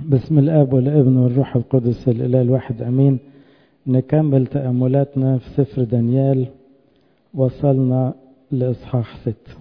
بسم الاب والابن والروح القدس الاله الواحد امين نكمل تاملاتنا في سفر دانيال وصلنا لاصحاح ست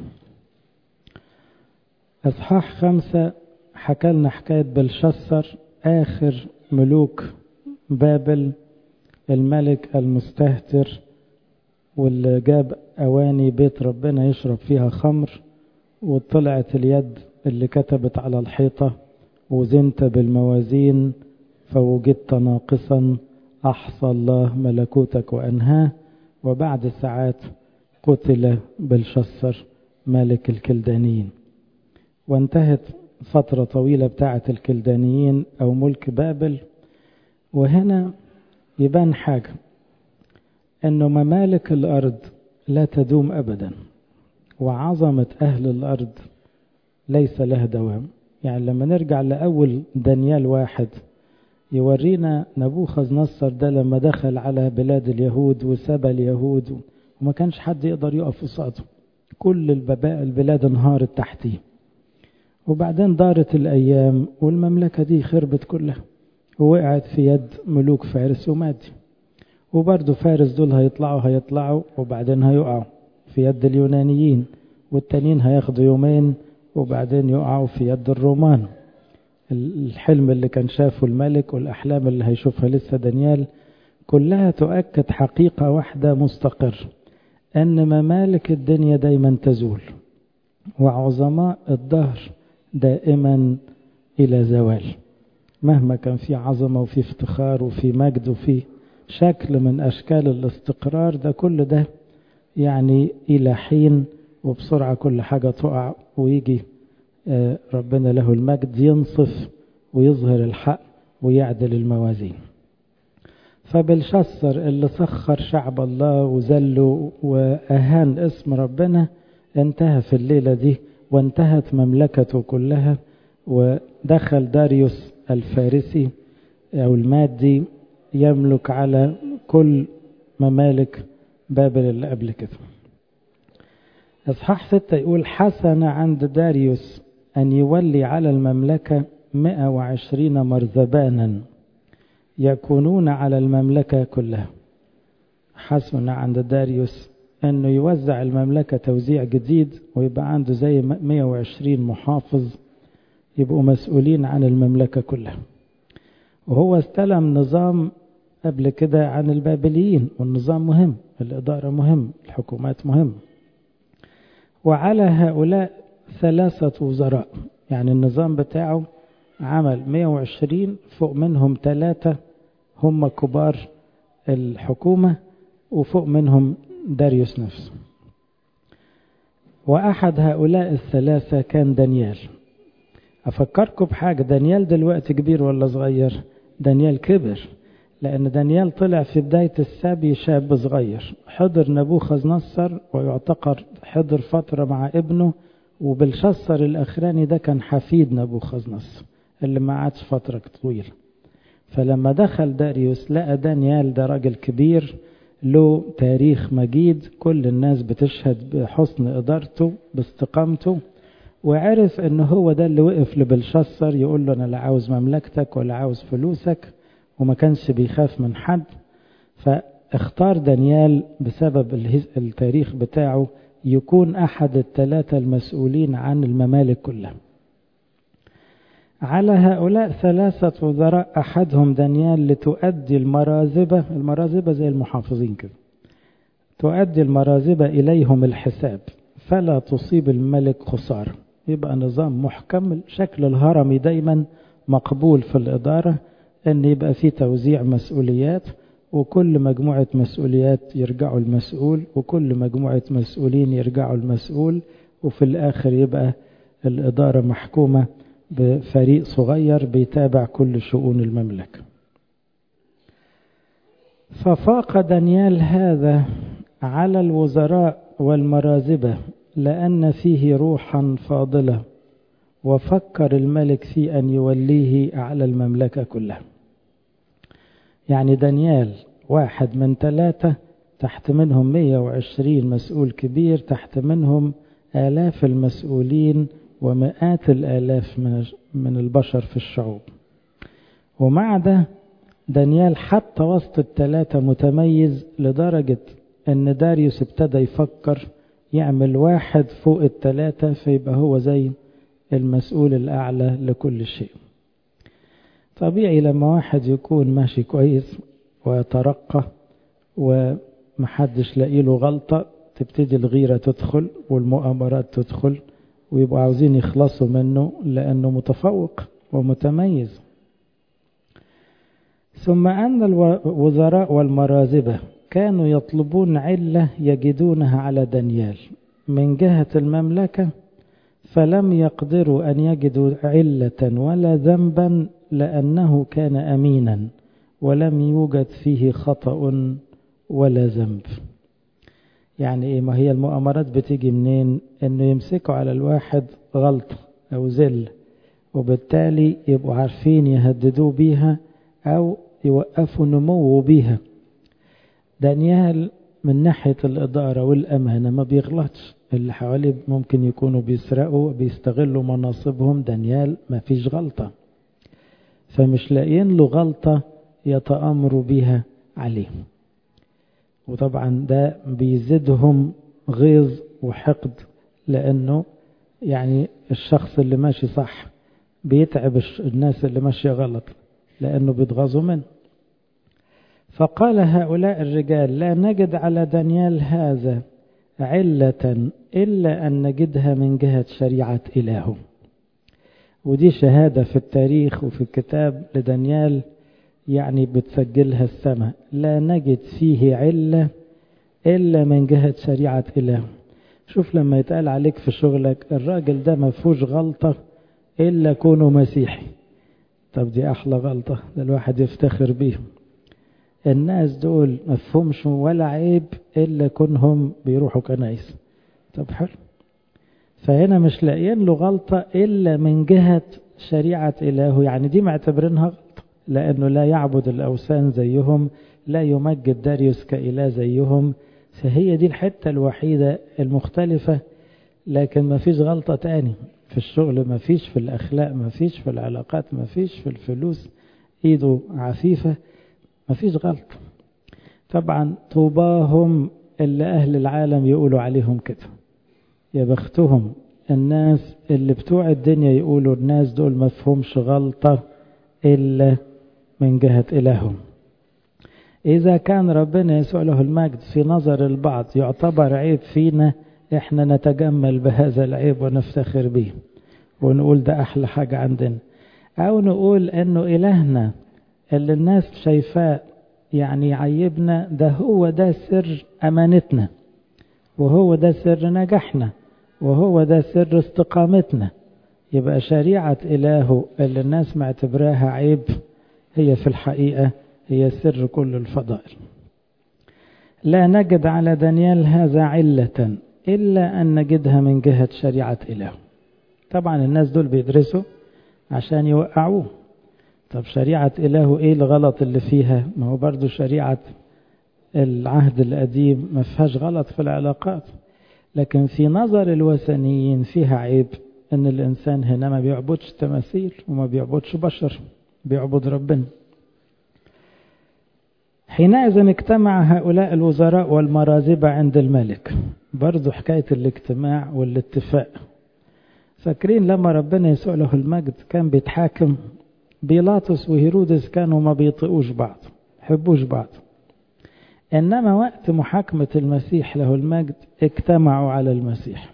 اصحاح خمسة حكى لنا حكاية بلشسر اخر ملوك بابل الملك المستهتر واللي جاب اواني بيت ربنا يشرب فيها خمر وطلعت اليد اللي كتبت على الحيطة وزنت بالموازين فوجدت ناقصا أحصى الله ملكوتك وأنهاه وبعد ساعات قتل بلشسر ملك الكلدانيين وانتهت فترة طويلة بتاعة الكلدانيين أو ملك بابل وهنا يبان حاجة أنه ممالك الأرض لا تدوم أبدا وعظمة أهل الأرض ليس لها دوام يعني لما نرجع لأول دانيال واحد يورينا نبوخذ نصر ده لما دخل على بلاد اليهود وسبى اليهود وما كانش حد يقدر يقف قصاده كل البلاد انهارت تحتيه وبعدين دارت الأيام والمملكة دي خربت كلها ووقعت في يد ملوك فارس ومادي وبرضه فارس دول هيطلعوا هيطلعوا وبعدين هيقعوا في يد اليونانيين والتانيين هياخدوا يومين وبعدين يقعوا في يد الرومان الحلم اللي كان شافه الملك والأحلام اللي هيشوفها لسه دانيال كلها تؤكد حقيقة واحدة مستقر أن ممالك الدنيا دايما تزول وعظماء الدهر دائما إلى زوال مهما كان في عظمة وفي افتخار وفي مجد وفي شكل من أشكال الاستقرار ده كل ده يعني إلى حين وبسرعة كل حاجة تقع ويجي ربنا له المجد ينصف ويظهر الحق ويعدل الموازين فبالشسر اللي سخر شعب الله وذله وأهان اسم ربنا انتهى في الليلة دي وانتهت مملكته كلها ودخل داريوس الفارسي أو المادي يملك على كل ممالك بابل اللي قبل كده اصحاح ستة يقول حسن عند داريوس أن يولي على المملكة 120 مرذبانا يكونون على المملكة كلها حسن عند داريوس أنه يوزع المملكة توزيع جديد ويبقى عنده زي 120 محافظ يبقوا مسؤولين عن المملكة كلها وهو استلم نظام قبل كده عن البابليين والنظام مهم الإدارة مهم الحكومات مهم وعلى هؤلاء ثلاثة وزراء يعني النظام بتاعه عمل 120 فوق منهم ثلاثة هم كبار الحكومة وفوق منهم داريوس نفسه وأحد هؤلاء الثلاثة كان دانيال أفكركم بحاجة دانيال دلوقتي كبير ولا صغير دانيال كبر لأن دانيال طلع في بداية السبي شاب صغير حضر نبوخذ نصر ويعتقر حضر فترة مع ابنه وبالشصر الأخراني ده كان حفيد نبوخذ نصر اللي ما عادش فترة طويلة فلما دخل داريوس لقى دانيال ده راجل كبير له تاريخ مجيد كل الناس بتشهد بحسن إدارته باستقامته وعرف ان هو ده اللي وقف لبلشسر يقول له انا لا عاوز مملكتك ولا عاوز فلوسك وما كانش بيخاف من حد فاختار دانيال بسبب التاريخ بتاعه يكون أحد الثلاثة المسؤولين عن الممالك كلها على هؤلاء ثلاثة وزراء أحدهم دانيال لتؤدي المرازبة المرازبة زي المحافظين كده تؤدي المرازبة إليهم الحساب فلا تصيب الملك خسارة يبقى نظام محكم شكل الهرمي دايما مقبول في الإدارة أن يبقى في توزيع مسؤوليات وكل مجموعة مسؤوليات يرجعوا المسؤول وكل مجموعة مسؤولين يرجعوا المسؤول وفي الآخر يبقى الإدارة محكومة بفريق صغير بيتابع كل شؤون المملكة ففاق دانيال هذا على الوزراء والمرازبة لأن فيه روحا فاضلة وفكر الملك في أن يوليه على المملكة كلها يعني دانيال واحد من ثلاثة تحت منهم 120 مسؤول كبير تحت منهم آلاف المسؤولين ومئات الآلاف من من البشر في الشعوب ومع ده دانيال حتى وسط الثلاثة متميز لدرجة ان داريوس ابتدى يفكر يعمل واحد فوق الثلاثة فيبقى هو زي المسؤول الأعلى لكل شيء طبيعي لما واحد يكون ماشي كويس ويترقى ومحدش لاقي له غلطة تبتدي الغيرة تدخل والمؤامرات تدخل ويبقوا عاوزين يخلصوا منه لأنه متفوق ومتميز ثم أن الوزراء والمرازبة كانوا يطلبون علة يجدونها على دانيال من جهة المملكة فلم يقدروا أن يجدوا علة ولا ذنبا لأنه كان أمينا ولم يوجد فيه خطأ ولا ذنب يعني إيه ما هي المؤامرات بتيجي منين إنه يمسكوا على الواحد غلطة أو زل وبالتالي يبقوا عارفين يهددوه بيها أو يوقفوا نموه بيها دانيال من ناحية الإدارة والأمانة ما بيغلطش اللي حواليه ممكن يكونوا بيسرقوا بيستغلوا مناصبهم دانيال ما فيش غلطة فمش لاقيين له غلطة يتأمروا بيها عليه وطبعا ده بيزيدهم غيظ وحقد لأنه يعني الشخص اللي ماشي صح بيتعب الناس اللي ماشية غلط لأنه بيتغاظوا منه فقال هؤلاء الرجال لا نجد على دانيال هذا علة إلا أن نجدها من جهة شريعة إلهه ودي شهادة في التاريخ وفي الكتاب لدانيال يعني بتسجلها السماء لا نجد فيه علة إلا من جهة شريعة إلهه شوف لما يتقال عليك في شغلك الراجل ده ما فيهوش غلطة إلا كونه مسيحي طب دي أحلى غلطة ده الواحد يفتخر بيهم الناس دول ما فهمش ولا عيب إلا كونهم بيروحوا كنايس طب حلو فهنا مش لاقيين له غلطة إلا من جهة شريعة إلهه يعني دي معتبرينها غلطة لأنه لا يعبد الأوثان زيهم لا يمجد داريوس كإله زيهم فهي دي الحتة الوحيدة المختلفة لكن ما فيش غلطة تاني في الشغل ما فيش في الأخلاق ما فيش في العلاقات ما فيش في الفلوس إيده عفيفة ما فيش غلط طبعا طوباهم اللي أهل العالم يقولوا عليهم كده يا بختهم الناس اللي بتوع الدنيا يقولوا الناس دول ما فهمش غلطة إلا من جهة إلههم إذا كان ربنا يسوع له المجد في نظر البعض يعتبر عيب فينا إحنا نتجمل بهذا العيب ونفتخر به ونقول ده أحلى حاجة عندنا أو نقول إنه إلهنا اللي الناس شايفاه يعني يعيبنا ده هو ده سر أمانتنا وهو ده سر نجاحنا وهو ده سر استقامتنا يبقى شريعة إلهه اللي الناس معتبراها عيب هي في الحقيقة هي سر كل الفضائل لا نجد على دانيال هذا علة إلا أن نجدها من جهة شريعة إله طبعا الناس دول بيدرسوا عشان يوقعوه طب شريعة إله إيه الغلط اللي فيها ما هو برضو شريعة العهد القديم ما فيهاش غلط في العلاقات لكن في نظر الوثنيين فيها عيب ان الانسان هنا ما بيعبدش تماثيل وما بيعبدش بشر بيعبد ربنا حينئذ اجتمع هؤلاء الوزراء والمرازبة عند الملك برضو حكاية الاجتماع والاتفاق فاكرين لما ربنا يسوع له المجد كان بيتحاكم بيلاطس وهيرودس كانوا ما بيطيقوش بعض حبوش بعض إنما وقت محاكمة المسيح له المجد اجتمعوا على المسيح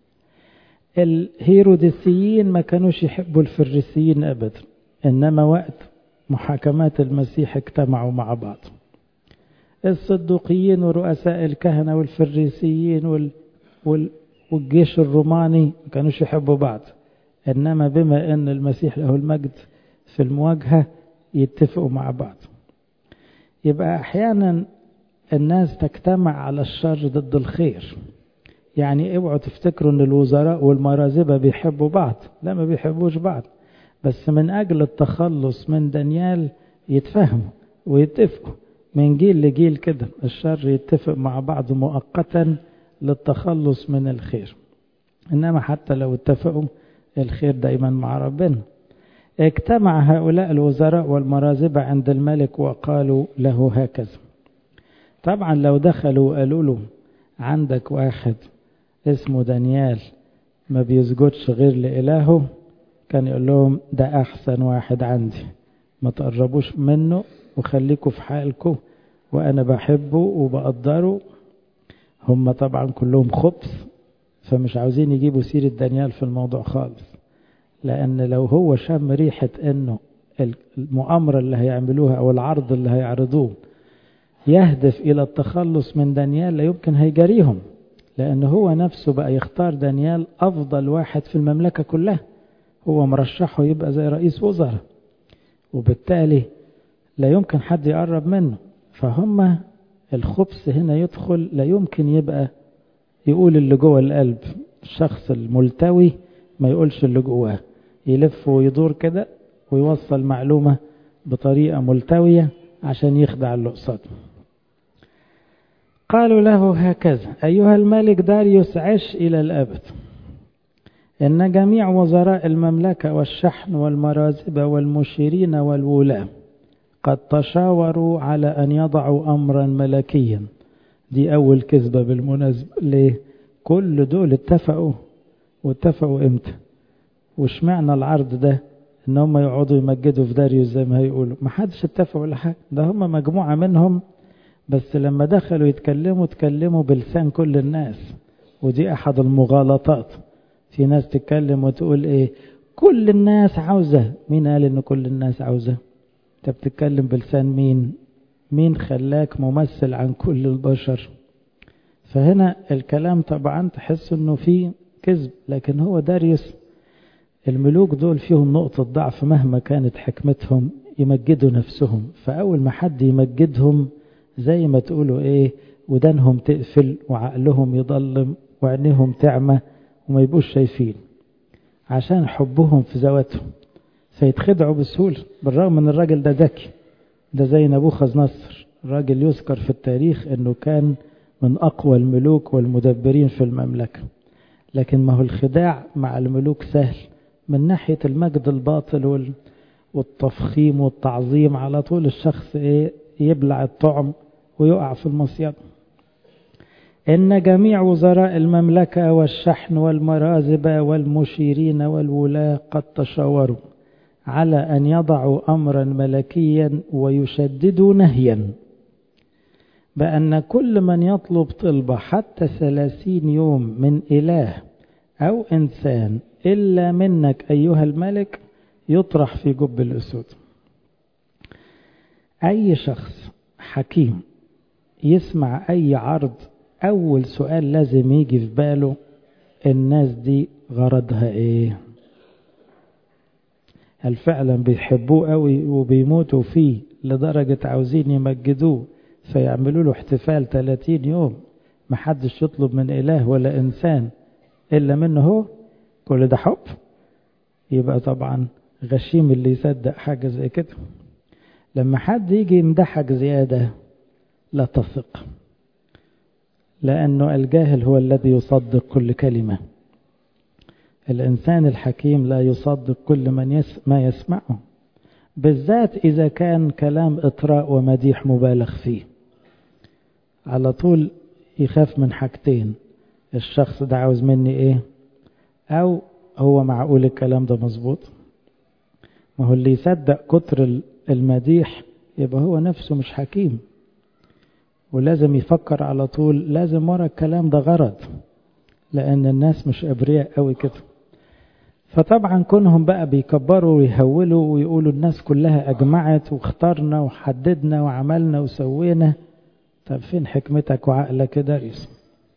الهيرودسيين ما كانوش يحبوا الفريسيين أبدا إنما وقت محاكمات المسيح اجتمعوا مع بعض الصدوقيين ورؤساء الكهنة والفريسيين وال... وال... والجيش الروماني ما كانوش يحبوا بعض إنما بما أن المسيح له المجد في المواجهة يتفقوا مع بعض يبقى أحيانا الناس تجتمع على الشر ضد الخير يعني اوعوا تفتكروا ان الوزراء والمرازبة بيحبوا بعض لا ما بيحبوش بعض بس من اجل التخلص من دانيال يتفهموا ويتفقوا من جيل لجيل كده الشر يتفق مع بعض مؤقتا للتخلص من الخير انما حتى لو اتفقوا الخير دايما مع ربنا اجتمع هؤلاء الوزراء والمرازبة عند الملك وقالوا له هكذا طبعا لو دخلوا وقالوا له عندك واحد اسمه دانيال ما بيسجدش غير لإلهه كان يقول لهم ده أحسن واحد عندي ما تقربوش منه وخليكوا في حالكم وأنا بحبه وبقدره هم طبعا كلهم خبث فمش عاوزين يجيبوا سيرة دانيال في الموضوع خالص لأن لو هو شم ريحة أنه المؤامرة اللي هيعملوها أو العرض اللي هيعرضوه يهدف إلى التخلص من دانيال لا يمكن هيجاريهم لأن هو نفسه بقى يختار دانيال أفضل واحد في المملكة كلها هو مرشحه يبقى زي رئيس وزراء وبالتالي لا يمكن حد يقرب منه فهم الخبث هنا يدخل لا يمكن يبقى يقول اللي جوه القلب الشخص الملتوي ما يقولش اللي جواه يلف ويدور كده ويوصل معلومة بطريقة ملتوية عشان يخدع اللي قصاده قالوا له هكذا أيها الملك داريوس عش إلى الأبد إن جميع وزراء المملكة والشحن والمرازب والمشيرين والولاة قد تشاوروا على أن يضعوا أمرا ملكيا دي أول كذبة بالمناسبة ليه؟ كل دول اتفقوا واتفقوا امتى واشمعنى العرض ده ان هم يقعدوا يمجدوا في داريوس زي ما هيقولوا ما حدش اتفق ولا حاجه ده هم مجموعه منهم بس لما دخلوا يتكلموا تكلموا بلسان كل الناس ودي احد المغالطات في ناس تتكلم وتقول ايه كل الناس عاوزة مين قال ان كل الناس عاوزة انت بتتكلم بلسان مين مين خلاك ممثل عن كل البشر فهنا الكلام طبعا تحس انه فيه كذب لكن هو داريوس الملوك دول فيهم نقطة ضعف مهما كانت حكمتهم يمجدوا نفسهم فأول ما حد يمجدهم زي ما تقولوا ايه ودانهم تقفل وعقلهم يضلم وعينيهم تعمى وما يبقوش شايفين عشان حبهم في ذواتهم فيتخدعوا بسهولة بالرغم ان الراجل ده ذكي ده زي نبوخذ نصر راجل يذكر في التاريخ انه كان من اقوى الملوك والمدبرين في المملكة لكن ما هو الخداع مع الملوك سهل من ناحية المجد الباطل والتفخيم والتعظيم على طول الشخص ايه يبلع الطعم ويقع في المصيد إن جميع وزراء المملكة والشحن والمرازب والمشيرين والولاة قد تشاوروا على أن يضعوا أمرا ملكيا ويشددوا نهيا بأن كل من يطلب طلبة حتى ثلاثين يوم من إله أو إنسان إلا منك أيها الملك يطرح في جب الأسود أي شخص حكيم يسمع أي عرض أول سؤال لازم يجي في باله الناس دي غرضها إيه هل فعلا بيحبوه قوي وبيموتوا فيه لدرجة عاوزين يمجدوه فيعملوا له احتفال 30 يوم محدش يطلب من إله ولا إنسان إلا منه هو كل ده حب يبقى طبعا غشيم اللي يصدق حاجة زي كده لما حد يجي يمدحك زيادة لا تثق لأنه الجاهل هو الذي يصدق كل كلمة الإنسان الحكيم لا يصدق كل من يس ما يسمعه بالذات إذا كان كلام إطراء ومديح مبالغ فيه على طول يخاف من حاجتين الشخص ده عاوز مني إيه أو هو معقول الكلام ده مظبوط ما هو اللي يصدق كتر المديح يبقى هو نفسه مش حكيم ولازم يفكر على طول لازم ورا الكلام ده غرض لأن الناس مش أبرياء قوي كده فطبعا كونهم بقى بيكبروا ويهولوا ويقولوا الناس كلها أجمعت واخترنا وحددنا وعملنا وسوينا طب فين حكمتك وعقلك يا داريوس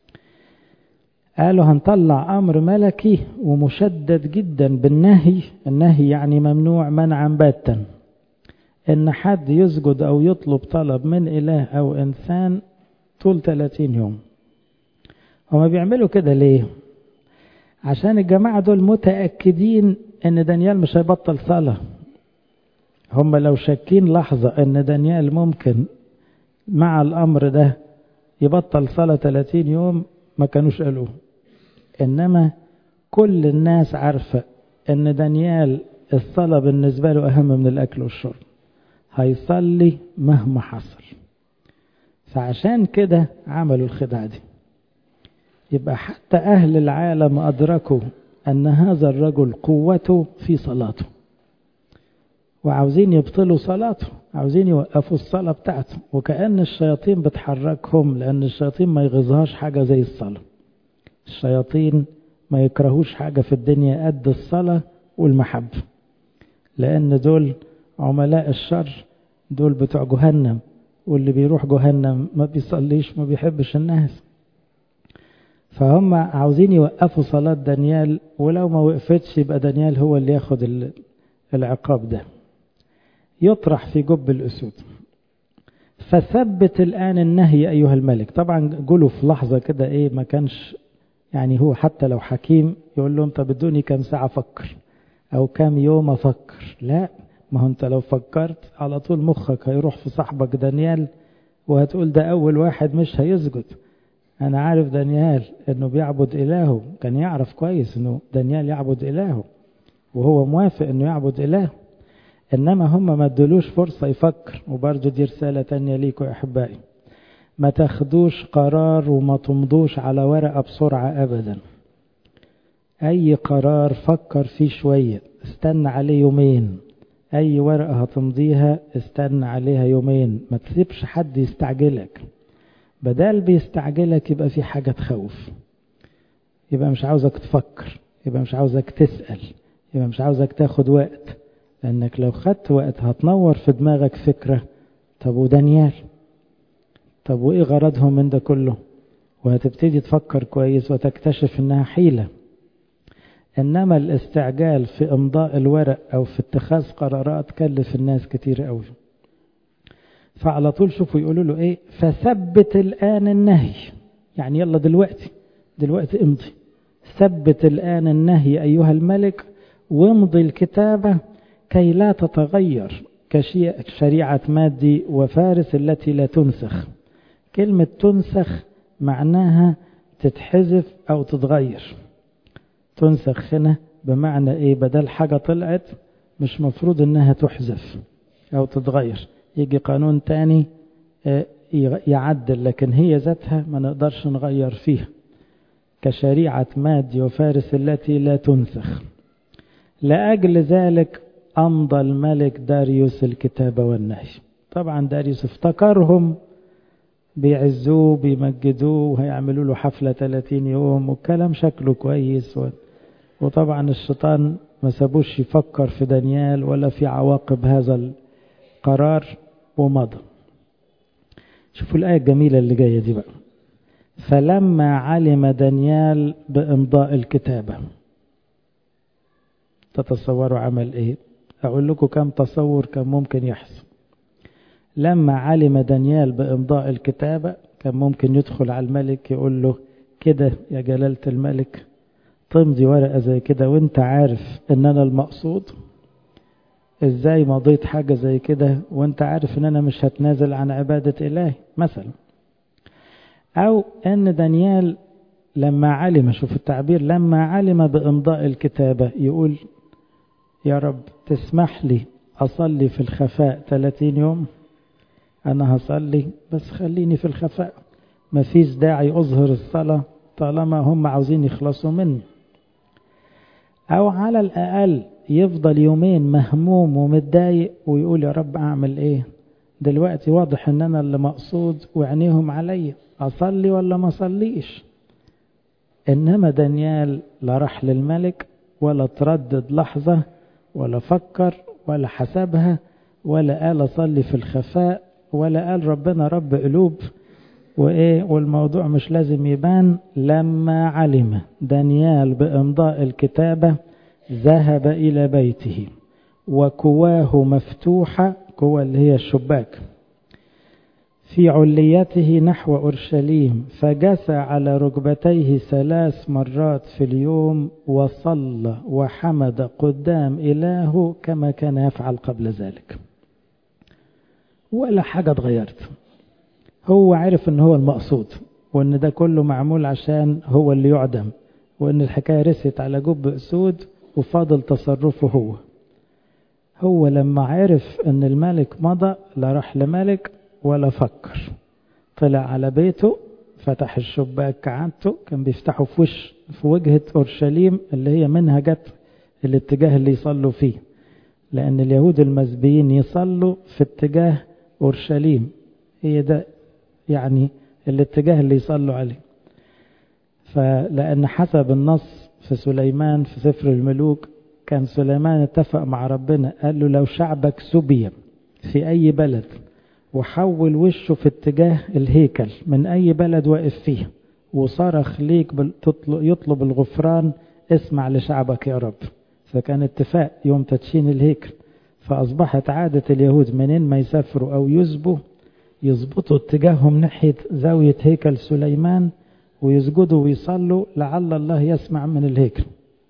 قالوا هنطلع أمر ملكي ومشدد جدا بالنهي النهي يعني ممنوع منعا باتا إن حد يسجد أو يطلب طلب من إله أو إنسان طول 30 يوم هما بيعملوا كده ليه عشان الجماعة دول متأكدين ان دانيال مش هيبطل صلاة هم لو شاكين لحظة ان دانيال ممكن مع الامر ده يبطل صلاة 30 يوم ما كانوش قالوه انما كل الناس عارفة ان دانيال الصلاة بالنسبة له أهم من الأكل والشرب هيصلي مهما حصل فعشان كده عملوا الخدعة دي يبقى حتى أهل العالم أدركوا أن هذا الرجل قوته في صلاته وعاوزين يبطلوا صلاته عاوزين يوقفوا الصلاة بتاعته وكأن الشياطين بتحركهم لأن الشياطين ما يغيظهاش حاجة زي الصلاة الشياطين ما يكرهوش حاجة في الدنيا قد الصلاة والمحبة لأن دول عملاء الشر دول بتوع جهنم واللي بيروح جهنم ما بيصليش ما بيحبش الناس فهم عاوزين يوقفوا صلاة دانيال ولو ما وقفتش يبقى دانيال هو اللي ياخد العقاب ده يطرح في جب الأسود فثبت الآن النهي أيها الملك طبعا قولوا في لحظة كده إيه ما كانش يعني هو حتى لو حكيم يقول لهم طب ادوني كم ساعة أفكر أو كم يوم أفكر لا ما هو أنت لو فكرت على طول مخك هيروح في صاحبك دانيال وهتقول ده أول واحد مش هيسجد أنا عارف دانيال إنه بيعبد إلهه كان يعرف كويس إنه دانيال يعبد إلهه وهو موافق إنه يعبد إلهه إنما هم ما ادولوش فرصة يفكر وبرضه دي رسالة تانية ليكوا يا أحبائي ما تاخدوش قرار وما تمضوش على ورقة بسرعة أبدا أي قرار فكر فيه شوية استنى عليه يومين أي ورقة هتمضيها استنى عليها يومين ما تسيبش حد يستعجلك بدل بيستعجلك يبقى في حاجة تخوف يبقى مش عاوزك تفكر يبقى مش عاوزك تسأل يبقى مش عاوزك تاخد وقت لأنك لو خدت وقت هتنور في دماغك فكرة طب ودانيال طب وإيه غرضهم من ده كله وهتبتدي تفكر كويس وتكتشف إنها حيلة إنما الاستعجال في إمضاء الورق أو في اتخاذ قرارات كلف الناس كتير قوي فعلى طول شوفوا يقولوا له إيه فثبت الآن النهي يعني يلا دلوقتي دلوقتي امضي ثبت الآن النهي أيها الملك وامضي الكتابة كي لا تتغير كشريعة مادي وفارس التي لا تنسخ كلمة تنسخ معناها تتحذف أو تتغير تنسخ هنا بمعنى إيه بدل حاجة طلعت مش مفروض إنها تحذف أو تتغير يجي قانون تاني يعدل لكن هي ذاتها ما نقدرش نغير فيها كشريعة مادي وفارس التي لا تنسخ لأجل ذلك أمضى الملك داريوس الكتاب والنهي طبعا داريوس افتكرهم بيعزوه بيمجدوه وهيعملوا له حفلة 30 يوم والكلام شكله كويس و... وطبعا الشيطان ما سابوش يفكر في دانيال ولا في عواقب هذا القرار ومضى شوفوا الآية الجميلة اللي جاية دي بقى فلما علم دانيال بإمضاء الكتابة تتصوروا عمل ايه اقول لكم كم تصور كان ممكن يحصل لما علم دانيال بامضاء الكتابة كان ممكن يدخل على الملك يقول له كده يا جلالة الملك تمضي ورقة زي كده وانت عارف ان انا المقصود ازاي مضيت حاجة زي كده وانت عارف ان انا مش هتنازل عن عبادة الهي مثلا او ان دانيال لما علم شوف التعبير لما علم بامضاء الكتابة يقول يا رب تسمح لي أصلي في الخفاء 30 يوم أنا هصلي بس خليني في الخفاء ما فيش داعي أظهر الصلاة طالما هم عاوزين يخلصوا مني أو على الأقل يفضل يومين مهموم ومتضايق ويقول يا رب أعمل إيه دلوقتي واضح إن أنا اللي مقصود وعينيهم عليا أصلي ولا ما أصليش إنما دانيال لا راح للملك ولا تردد لحظة ولا فكر ولا حسبها ولا قال أصلي في الخفاء ولا قال ربنا رب قلوب وإيه والموضوع مش لازم يبان لما علم دانيال بإمضاء الكتابة ذهب إلى بيته وكواه مفتوحة كوى اللي هي الشباك في عليته نحو أورشليم فجثى على ركبتيه ثلاث مرات في اليوم وصلى وحمد قدام إلهه كما كان يفعل قبل ذلك ولا حاجة اتغيرت هو عرف ان هو المقصود وان ده كله معمول عشان هو اللي يعدم وان الحكاية رست على جب أسود وفاضل تصرفه هو هو لما عرف ان الملك مضى لا راح لملك ولا فكر طلع على بيته فتح الشباك كعادته كان بيفتحه في وش في وجهة أورشليم اللي هي منها جت الاتجاه اللي يصلوا فيه لأن اليهود المسبيين يصلوا في اتجاه أورشليم هي ده يعني الاتجاه اللي يصلوا عليه فلأن حسب النص في سليمان في سفر الملوك كان سليمان اتفق مع ربنا قال له لو شعبك سبي في أي بلد وحول وشه في اتجاه الهيكل من أي بلد واقف فيه وصرخ ليك يطلب الغفران اسمع لشعبك يا رب فكان اتفاق يوم تدشين الهيكل فأصبحت عادة اليهود منين ما يسافروا أو يسبوا يظبطوا اتجاههم ناحية زاوية هيكل سليمان ويسجدوا ويصلوا لعل الله يسمع من الهيكل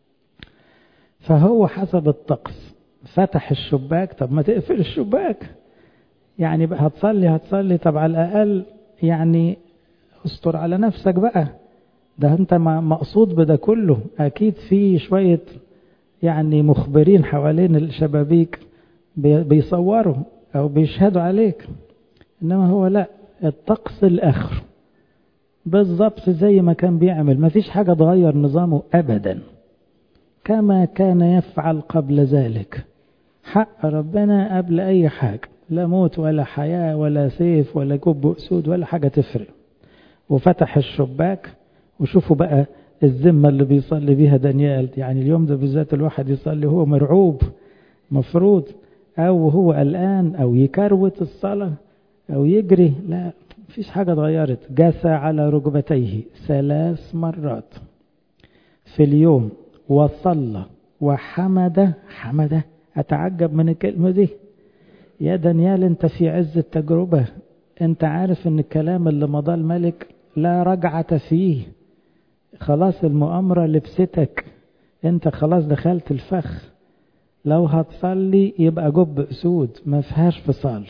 فهو حسب الطقس فتح الشباك طب ما تقفل الشباك يعني بقى هتصلي هتصلي طب على الأقل يعني استر على نفسك بقى ده انت مقصود بده كله اكيد في شوية يعني مخبرين حوالين الشبابيك بيصوروا او بيشهدوا عليك انما هو لا الطقس الاخر بالظبط زي ما كان بيعمل ما فيش حاجة تغير نظامه ابدا كما كان يفعل قبل ذلك حق ربنا قبل اي حاجة لا موت ولا حياة ولا سيف ولا جب أسود ولا حاجة تفرق وفتح الشباك وشوفوا بقى الذمة اللي بيصلي بيها دانيال يعني اليوم ده بالذات الواحد يصلي هو مرعوب مفروض أو هو قلقان أو يكروت الصلاة أو يجري لا مفيش حاجة اتغيرت جثى على ركبتيه ثلاث مرات في اليوم وصلى وحمد حمد أتعجب من الكلمة دي يا دانيال انت في عز التجربة انت عارف ان الكلام اللي مضى الملك لا رجعة فيه خلاص المؤامرة لبستك انت خلاص دخلت الفخ لو هتصلي يبقى جب اسود ما فيهاش فصال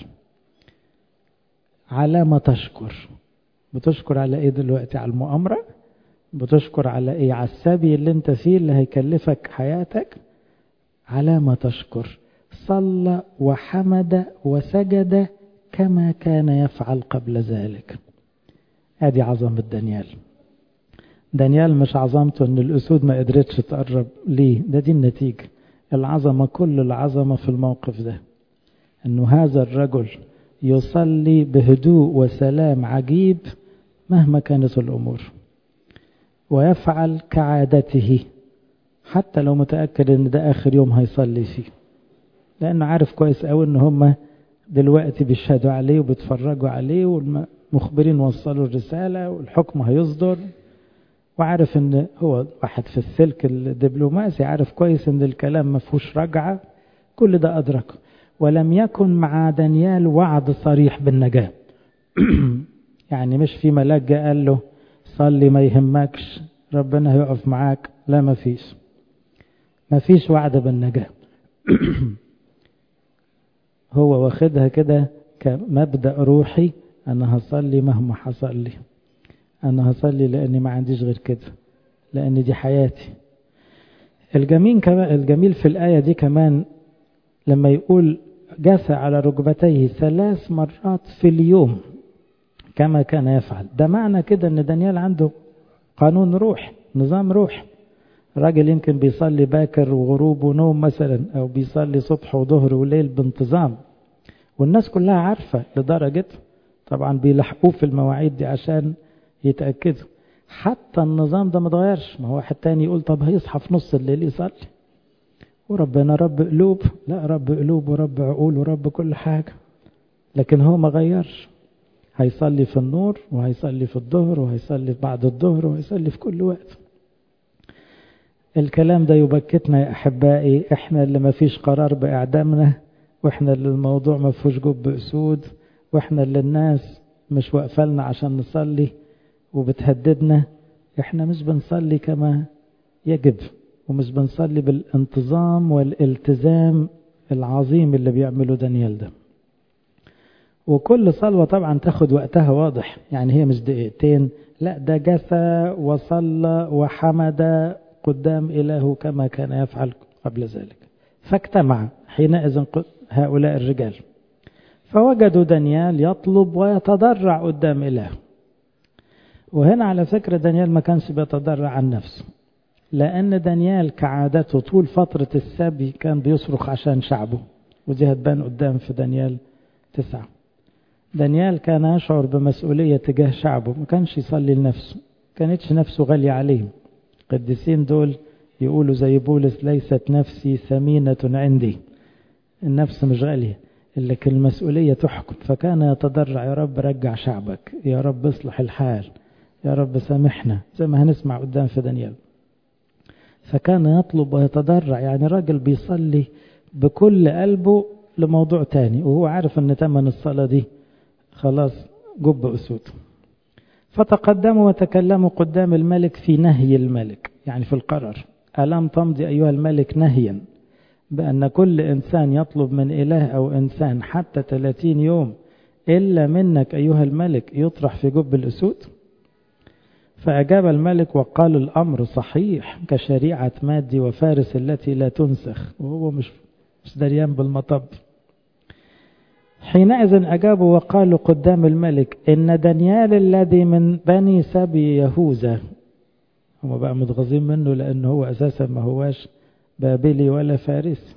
على ما تشكر بتشكر على ايه دلوقتي على المؤامرة بتشكر على ايه على السبي اللي انت فيه اللي هيكلفك حياتك على ما تشكر صلى وحمد وسجد كما كان يفعل قبل ذلك ادي عظمة دانيال دانيال مش عظمته ان الاسود ما قدرتش تقرب ليه ده دي النتيجة العظمة كل العظمة في الموقف ده انه هذا الرجل يصلي بهدوء وسلام عجيب مهما كانت الامور ويفعل كعادته حتى لو متأكد ان ده اخر يوم هيصلي فيه لانه عارف كويس قوي ان هم دلوقتي بيشهدوا عليه وبيتفرجوا عليه والمخبرين وصلوا الرسالة والحكم هيصدر وعارف ان هو واحد في السلك الدبلوماسي عارف كويس ان الكلام ما فيهوش رجعة كل ده أدرك ولم يكن مع دانيال وعد صريح بالنجاة يعني مش في ملاك جاء قال له صلي ما يهمكش ربنا هيقف معاك لا ما فيش ما فيش وعد بالنجاة هو واخدها كده كمبدأ روحي أنا هصلي مهما حصل لي أنا هصلي لأني ما عنديش غير كده لأن دي حياتي الجميل كمان الجميل في الآية دي كمان لما يقول جاث على ركبتيه ثلاث مرات في اليوم كما كان يفعل ده معنى كده ان دانيال عنده قانون روح نظام روح راجل يمكن بيصلي باكر وغروب ونوم مثلا او بيصلي صبح وظهر وليل بانتظام والناس كلها عارفة لدرجة طبعا بيلحقوه في المواعيد دي عشان يتأكدوا حتى النظام ده ما اتغيرش ما هو واحد تاني يقول طب هيصحى في نص الليل يصلي وربنا رب قلوب لا رب قلوب ورب عقول ورب كل حاجة لكن هو ما غيرش هيصلي في النور وهيصلي في الظهر وهيصلي بعد الظهر وهيصلي في كل وقت الكلام ده يبكتنا يا أحبائي إحنا اللي ما فيش قرار بإعدامنا وإحنا اللي الموضوع ما فيهوش جب أسود وإحنا اللي الناس مش واقفلنا عشان نصلي وبتهددنا إحنا مش بنصلي كما يجب ومش بنصلي بالانتظام والالتزام العظيم اللي بيعمله دانيال ده وكل صلوة طبعا تاخد وقتها واضح يعني هي مش دقيقتين لا ده جثى وصلى وحمد قدام إله كما كان يفعل قبل ذلك فاجتمع حينئذ هؤلاء الرجال فوجدوا دانيال يطلب ويتضرع قدام إله وهنا على فكرة دانيال ما كانش بيتضرع عن نفسه لأن دانيال كعادته طول فترة السبي كان بيصرخ عشان شعبه ودي هتبان قدام في دانيال تسعة دانيال كان يشعر بمسؤولية تجاه شعبه ما كانش يصلي لنفسه كانتش نفسه غالية عليه القديسين دول يقولوا زي بولس ليست نفسي ثمينة عندي النفس مش غالية لكن المسؤولية تحكم فكان يتضرع يا رب رجع شعبك يا رب اصلح الحال يا رب سامحنا زي ما هنسمع قدام في دانيال فكان يطلب ويتضرع يعني راجل بيصلي بكل قلبه لموضوع تاني وهو عارف ان تمن الصلاة دي خلاص جب أسود فتقدموا وتكلموا قدام الملك في نهي الملك يعني في القرار ألم تمضي أيها الملك نهيا بأن كل إنسان يطلب من إله أو إنسان حتى 30 يوم إلا منك أيها الملك يطرح في جب الأسود فأجاب الملك وقال الأمر صحيح كشريعة مادي وفارس التي لا تنسخ وهو مش مش دريان بالمطب حينئذ أجابوا وقالوا قدام الملك إن دانيال الذي من بني سبي يهوذا هم بقى متغاظين منه لأنه هو أساسا ما هواش بابلي ولا فارسي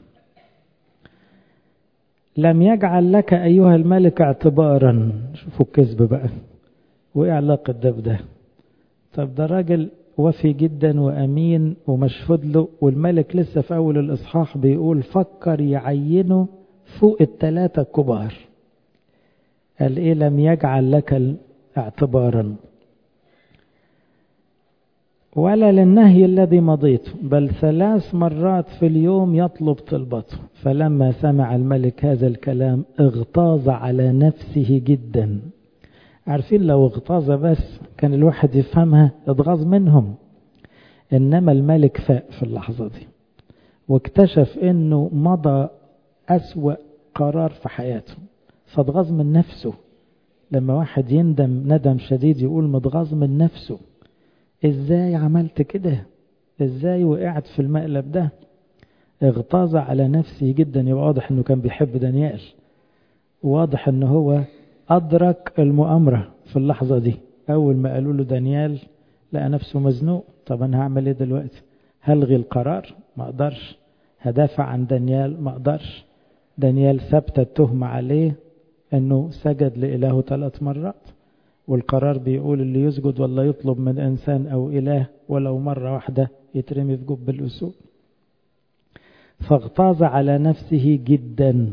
لم يجعل لك أيها الملك اعتبارا شوفوا الكذب بقى وإيه علاقة ده بده طب ده راجل وفي جدا وأمين ومشهود له والملك لسه في أول الإصحاح بيقول فكر يعينه فوق الثلاثة الكبار قال إيه لم يجعل لك اعتبارا ولا للنهي الذي مضيته بل ثلاث مرات في اليوم يطلب طلبته فلما سمع الملك هذا الكلام اغتاظ على نفسه جدا عارفين لو اغتاظ بس كان الواحد يفهمها اتغاظ منهم انما الملك فاق في اللحظة دي واكتشف انه مضى اسوأ قرار في حياته فاتغاظ من نفسه لما واحد يندم ندم شديد يقول متغاظ من نفسه ازاي عملت كده ازاي وقعت في المقلب ده اغتاظ على نفسه جدا يبقى واضح انه كان بيحب دانيال واضح انه هو ادرك المؤامرة في اللحظة دي اول ما قالوا له دانيال لقى نفسه مزنوق طب انا هعمل ايه دلوقتي هلغي القرار ما اقدرش هدافع عن دانيال ما اقدرش دانيال ثبت التهمة عليه انه سجد لإلهه ثلاث مرات والقرار بيقول اللي يسجد ولا يطلب من إنسان أو إله ولو مرة واحدة يترمي في جب الأسود فاغتاظ على نفسه جدا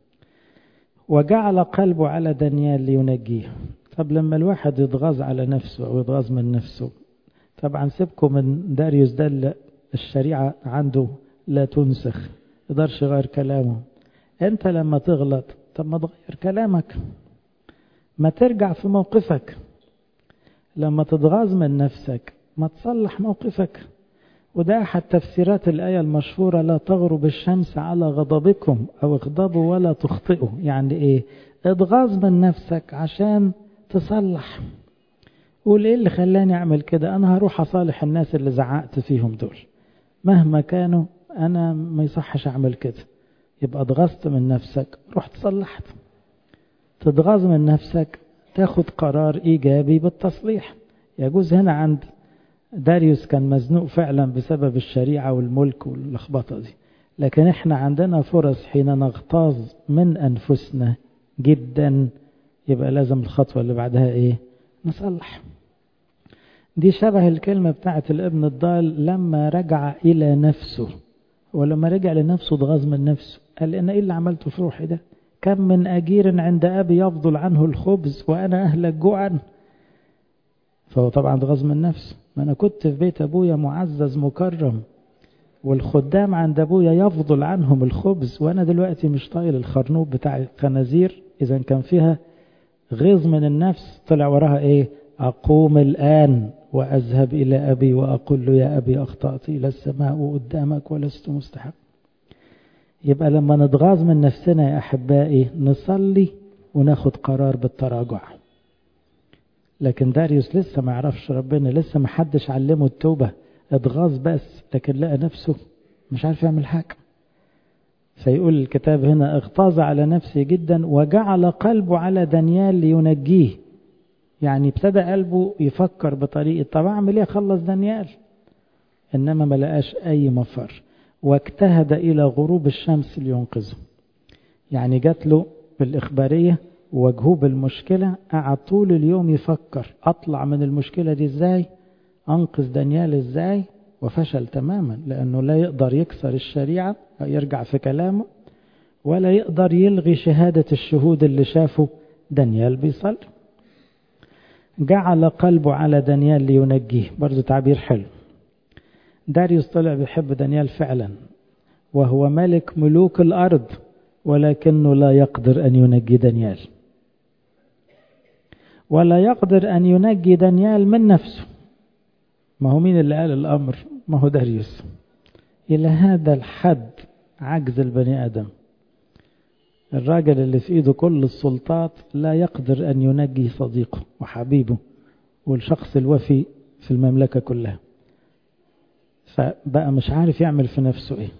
وجعل قلبه على دانيال لينجيه طب لما الواحد يتغاظ على نفسه أو يتغاظ من نفسه طبعا سيبكم من داريوس ده الشريعة عنده لا تنسخ يقدرش يغير كلامه انت لما تغلط طب ما تغير كلامك ما ترجع في موقفك لما تتغاظ من نفسك ما تصلح موقفك وده أحد تفسيرات الآية المشهورة لا تغرب الشمس على غضبكم أو اغضبوا ولا تخطئوا يعني إيه اتغاظ من نفسك عشان تصلح قول إيه اللي خلاني أعمل كده أنا هروح أصالح الناس اللي زعقت فيهم دول مهما كانوا أنا ما يصحش أعمل كده يبقى اتغاظت من نفسك رحت صلحت تتغاظ من نفسك تاخد قرار إيجابي بالتصليح يجوز هنا عند داريوس كان مزنوق فعلا بسبب الشريعة والملك واللخبطة دي لكن احنا عندنا فرص حين نغتاظ من أنفسنا جدا يبقى لازم الخطوة اللي بعدها ايه نصلح دي شبه الكلمة بتاعت الابن الضال لما رجع إلى نفسه ولما رجع لنفسه اتغاظ من نفسه قال أنا إيه اللي عملته في روحي ده كم من أجير عند أبي يفضل عنه الخبز وأنا أهلك جوعا فهو طبعا اتغاظ من نفسه ما أنا كنت في بيت أبويا معزز مكرم والخدام عند أبويا يفضل عنهم الخبز وأنا دلوقتي مش طايل الخرنوب بتاع الخنازير إذا كان فيها غيظ من النفس طلع وراها إيه أقوم الآن وأذهب إلى أبي وأقول له يا أبي أخطأت إلى السماء قدامك ولست مستحق يبقى لما نتغاظ من نفسنا يا أحبائي نصلي وناخد قرار بالتراجع لكن داريوس لسه ما يعرفش ربنا لسه ما حدش علمه التوبة اتغاظ بس لكن لقى نفسه مش عارف يعمل حاجة فيقول الكتاب هنا اغتاظ على نفسه جدا وجعل قلبه على دانيال لينجيه يعني ابتدى قلبه يفكر بطريقة طب اعمل ايه اخلص دانيال انما ما لقاش اي مفر واجتهد الى غروب الشمس لينقذه يعني جات له بالاخباريه وواجهوه بالمشكله قعد طول اليوم يفكر اطلع من المشكله دي ازاي انقذ دانيال ازاي وفشل تماما لانه لا يقدر يكسر الشريعه يرجع في كلامه ولا يقدر يلغي شهاده الشهود اللي شافوا دانيال بيصلي جعل قلبه على دانيال لينجيه برضو تعبير حلو داريوس طلع بيحب دانيال فعلا وهو ملك ملوك الأرض ولكنه لا يقدر أن ينجي دانيال ولا يقدر أن ينجي دانيال من نفسه ما هو مين اللي قال الأمر ما هو داريوس إلى هذا الحد عجز البني آدم الراجل اللي في إيده كل السلطات لا يقدر أن ينجي صديقه وحبيبه والشخص الوفي في المملكة كلها فبقى مش عارف يعمل في نفسه ايه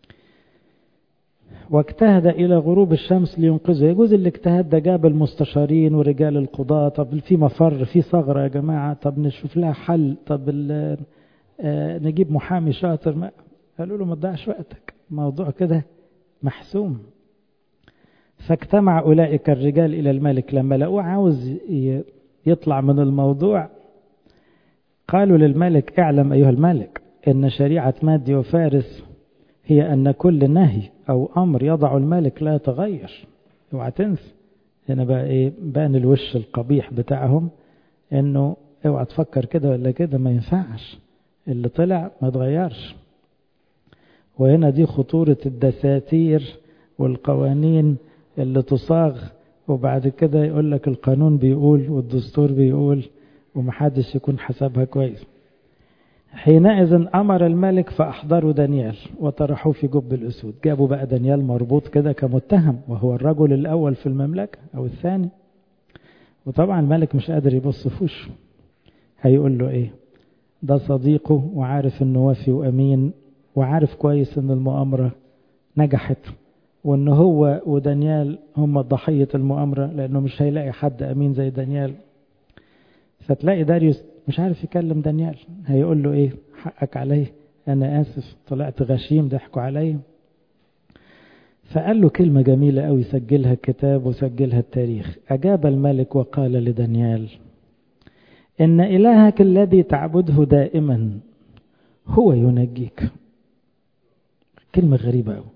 واجتهد الى غروب الشمس لينقذه يجوز الاجتهاد ده جاب المستشارين ورجال القضاة طب في مفر في ثغرة يا جماعة طب نشوف لها حل طب آه نجيب محامي شاطر ما قالوا له ما تضيعش وقتك موضوع كده محسوم فاجتمع أولئك الرجال إلى الملك لما لقوه عاوز يطلع من الموضوع قالوا للملك اعلم أيها الملك إن شريعة مادي وفارس هي أن كل نهي أو أمر يضع الملك لا يتغير اوعى تنسى هنا بقى إيه بان الوش القبيح بتاعهم إنه اوعى تفكر كده ولا كده ما ينفعش اللي طلع ما يتغيرش وهنا دي خطورة الدساتير والقوانين اللي تصاغ وبعد كده يقول لك القانون بيقول والدستور بيقول ومحدش يكون حسبها كويس حينئذ أمر الملك فأحضروا دانيال وطرحوه في جب الأسود جابوا بقى دانيال مربوط كده كمتهم وهو الرجل الأول في المملكة أو الثاني وطبعا الملك مش قادر يبص في وشه هيقول له إيه ده صديقه وعارف إنه وفي وأمين وعارف كويس إن المؤامرة نجحت وإن هو ودانيال هم ضحية المؤامرة لأنه مش هيلاقي حد أمين زي دانيال فتلاقي داريوس مش عارف يكلم دانيال هيقول له ايه حقك عليه انا اسف طلعت غشيم ضحكوا عليا فقال له كلمة جميلة قوي سجلها الكتاب وسجلها التاريخ أجاب الملك وقال لدانيال إن إلهك الذي تعبده دائما هو ينجيك كلمة غريبة قوي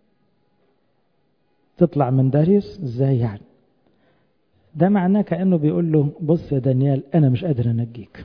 تطلع من داريوس ازاي يعني ده معناه كأنه بيقول له بص يا دانيال أنا مش قادر أنجيك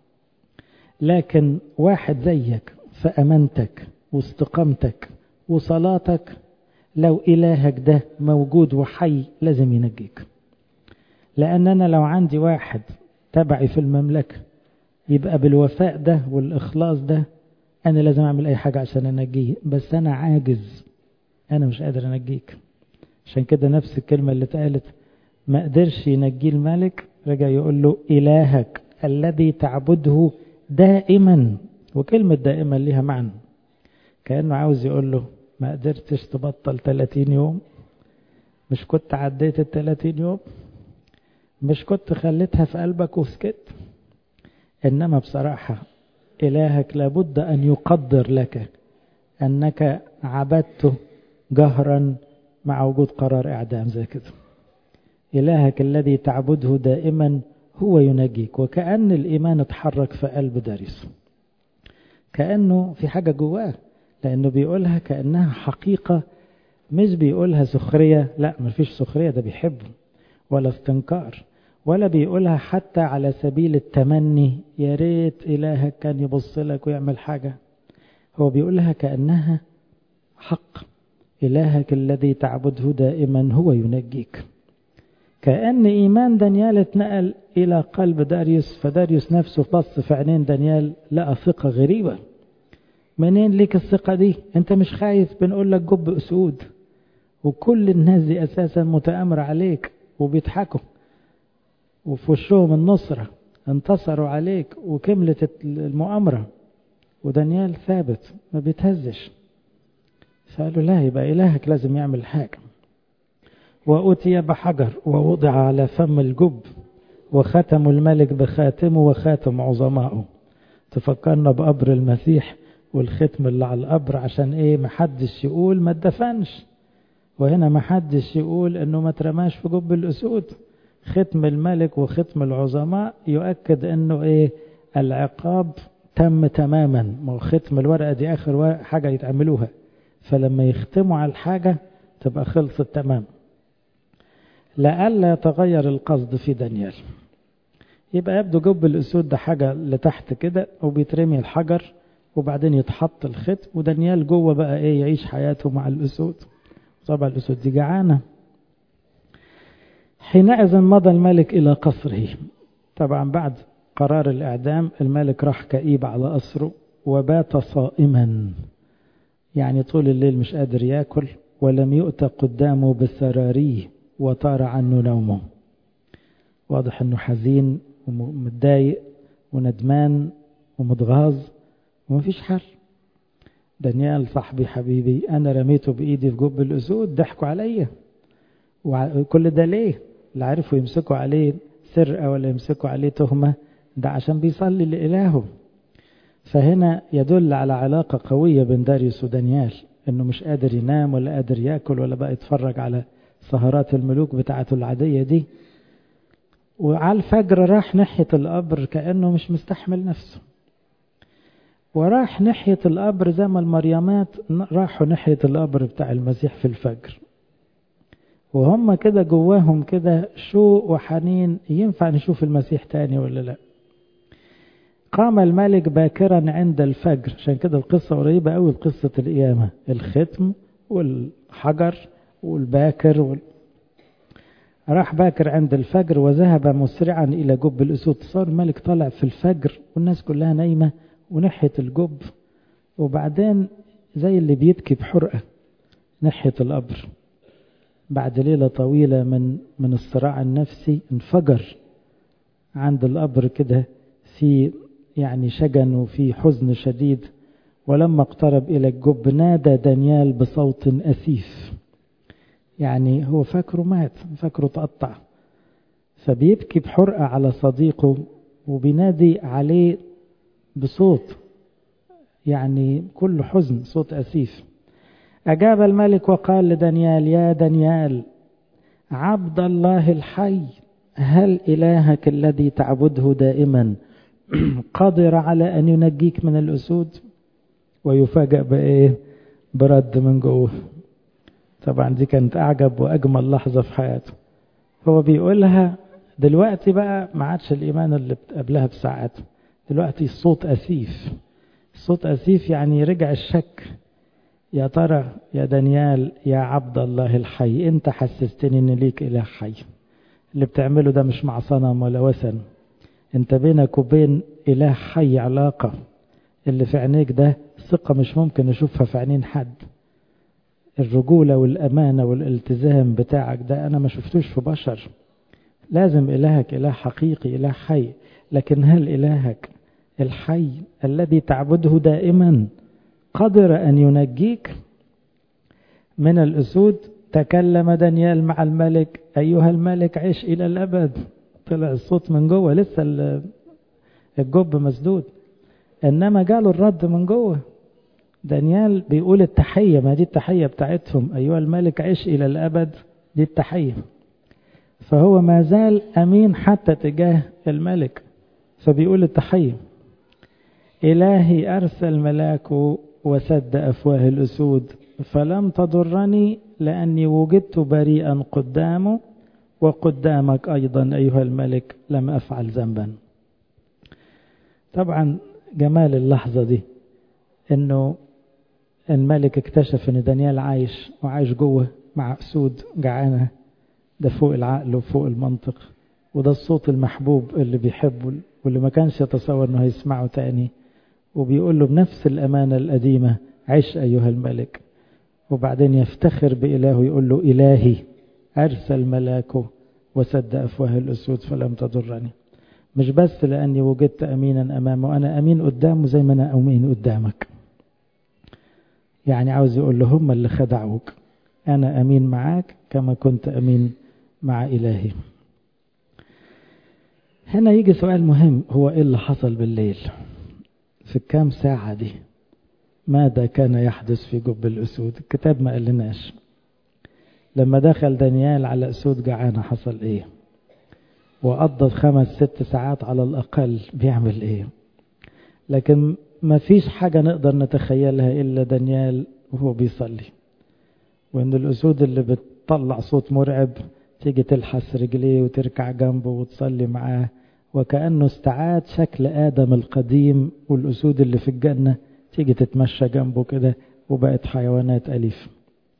لكن واحد زيك في أمانتك واستقامتك وصلاتك لو إلهك ده موجود وحي لازم ينجيك لأن أنا لو عندي واحد تبعي في المملكة يبقى بالوفاء ده والإخلاص ده أنا لازم أعمل أي حاجة عشان أنجيه بس أنا عاجز أنا مش قادر أنجيك عشان كده نفس الكلمة اللي اتقالت ما قدرش ينجيه الملك رجع يقول له إلهك الذي تعبده دائما وكلمة دائما ليها معنى كأنه عاوز يقول له ما قدرتش تبطل 30 يوم مش كنت عديت ال 30 يوم مش كنت خليتها في قلبك وسكت إنما بصراحة إلهك لابد أن يقدر لك أنك عبدته جهرا مع وجود قرار إعدام زي كده إلهك الذي تعبده دائما هو ينجيك وكأن الإيمان اتحرك في قلب داريس كأنه في حاجة جواه لأنه بيقولها كأنها حقيقة مش بيقولها سخرية لا مفيش سخرية ده بيحبه ولا استنكار ولا بيقولها حتى على سبيل التمني يا ريت إلهك كان يبص لك ويعمل حاجة هو بيقولها كأنها حق إلهك الذي تعبده دائما هو ينجيك كأن إيمان دانيال اتنقل إلى قلب داريوس فداريوس نفسه بص في عينين دانيال لقى ثقة غريبة منين ليك الثقة دي انت مش خايف بنقول لك جب أسود وكل الناس دي أساسا متآمرة عليك وبيضحكوا وفي وشهم النصرة انتصروا عليك وكملت المؤامرة ودانيال ثابت ما بيتهزش فقالوا لا يبقى إلهك لازم يعمل حاجة وأتي بحجر ووضع على فم الجب وختم الملك بخاتمه وخاتم عظمائه تفكرنا بقبر المسيح والختم اللي على القبر عشان ايه محدش يقول ما اتدفنش وهنا محدش يقول انه ما ترماش في جب الاسود ختم الملك وختم العظماء يؤكد انه ايه العقاب تم تماما ما هو ختم الورقه دي اخر حاجه يتعملوها فلما يختموا على الحاجه تبقى خلصت تمام لئلا يتغير القصد في دانيال يبقى يبدو جب الاسود ده حاجه لتحت كده وبيترمي الحجر وبعدين يتحط الختم ودانيال جوه بقى ايه يعيش حياته مع الاسود طبعا الاسود دي جعانه حينئذ مضى الملك الى قصره طبعا بعد قرار الاعدام الملك راح كئيب على قصره وبات صائما يعني طول الليل مش قادر ياكل ولم يؤت قدامه بسراريه وطار عنه نومه واضح انه حزين ومتضايق وندمان ومتغاظ ومفيش حل دانيال صاحبي حبيبي انا رميته بايدي في جب الاسود ضحكوا عليا وكل ده ليه لا عرفوا يمسكوا عليه سرقه ولا يمسكوا عليه تهمه ده عشان بيصلي لالهه فهنا يدل على علاقه قويه بين داريوس ودانيال انه مش قادر ينام ولا قادر ياكل ولا بقى يتفرج على سهرات الملوك بتاعته العاديه دي وعلى الفجر راح ناحيه القبر كانه مش مستحمل نفسه وراح ناحية القبر زي ما المريمات راحوا ناحية القبر بتاع المسيح في الفجر وهم كده جواهم كده شوق وحنين ينفع نشوف المسيح تاني ولا لا قام الملك باكرا عند الفجر عشان كده القصة قريبة قوي بقصة القيامة الختم والحجر والباكر وال... راح باكر عند الفجر وذهب مسرعا إلى جب الأسود صار الملك طالع في الفجر والناس كلها نايمة وناحية الجب وبعدين زي اللي بيبكي بحرقة ناحية القبر بعد ليلة طويلة من من الصراع النفسي انفجر عند القبر كده في يعني شجن وفي حزن شديد ولما اقترب إلى الجب نادى دانيال بصوت أسيف يعني هو فاكره مات فاكره تقطع فبيبكي بحرقة على صديقه وبينادي عليه بصوت يعني كل حزن صوت أسيف أجاب الملك وقال لدانيال يا دانيال عبد الله الحي هل إلهك الذي تعبده دائما قادر على أن ينجيك من الأسود ويفاجأ بإيه برد من جوه طبعا دي كانت أعجب وأجمل لحظة في حياته هو بيقولها دلوقتي بقى ما عادش الإيمان اللي قبلها بساعات دلوقتي الصوت أسيف الصوت أسيف يعني رجع الشك يا ترى يا دانيال يا عبد الله الحي انت حسستني ان ليك اله حي اللي بتعمله ده مش مع صنم ولا وثن انت بينك وبين اله حي علاقة اللي في عينيك ده ثقة مش ممكن اشوفها في عينين حد الرجولة والأمانة والالتزام بتاعك ده أنا ما شفتوش في بشر لازم إلهك إله حقيقي إله حي لكن هل إلهك الحي الذي تعبده دائما قدر أن ينجيك من الأسود تكلم دانيال مع الملك أيها الملك عش إلى الأبد طلع الصوت من جوه لسه الجب مسدود إنما جاله الرد من جوه دانيال بيقول التحية ما دي التحية بتاعتهم أيها الملك عش إلى الأبد دي التحية فهو ما زال أمين حتى تجاه الملك فبيقول التحية إلهي أرسل ملاكه وسد أفواه الأسود فلم تضرني لأني وجدت بريئا قدامه وقدامك أيضا أيها الملك لم أفعل ذنبا طبعا جمال اللحظة دي أنه الملك اكتشف أن دانيال عايش وعايش جوه مع أسود جعانة ده فوق العقل وفوق المنطق وده الصوت المحبوب اللي بيحبه واللي ما كانش يتصور انه هيسمعه تاني وبيقول له بنفس الأمانة القديمة عش أيها الملك وبعدين يفتخر بإلهه يقول له إلهي أرسل ملاكه وسد أفواه الأسود فلم تضرني مش بس لأني وجدت أمينا أمامه أنا أمين قدامه زي ما أنا أمين قدامك يعني عاوز يقول له هم اللي خدعوك أنا أمين معاك كما كنت أمين مع إلهي هنا يجي سؤال مهم هو إيه اللي حصل بالليل في الكام ساعة دي ماذا كان يحدث في جب الأسود الكتاب ما قالناش لما دخل دانيال على أسود جعانة حصل إيه وقضى خمس ست ساعات على الأقل بيعمل إيه لكن ما فيش حاجة نقدر نتخيلها إلا دانيال وهو بيصلي وإن الأسود اللي بتطلع صوت مرعب تيجي تلحس رجليه وتركع جنبه وتصلي معاه وكأنه استعاد شكل آدم القديم والأسود اللي في الجنة تيجي تتمشى جنبه كده وبقت حيوانات أليف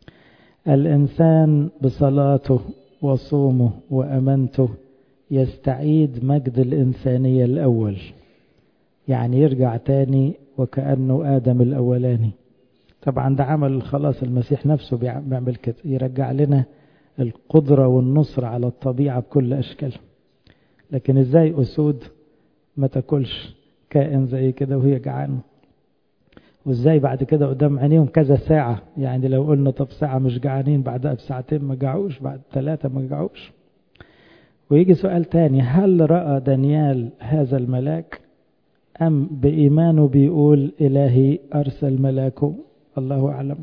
الإنسان بصلاته وصومه وأمانته يستعيد مجد الإنسانية الأول يعني يرجع تاني وكأنه آدم الأولاني طبعا ده عمل الخلاص المسيح نفسه بيعمل كده يرجع لنا القدرة والنصر على الطبيعة بكل أشكالها لكن ازاي أسود ما تاكلش كائن زي كده وهي جعانه وازاي بعد كده قدام عينيهم كذا ساعة يعني لو قلنا طب ساعة مش جعانين بعدها بساعتين ما جعوش بعد ثلاثة ما جعوش ويجي سؤال تاني هل رأى دانيال هذا الملاك أم بإيمانه بيقول إلهي أرسل ملاكه الله أعلم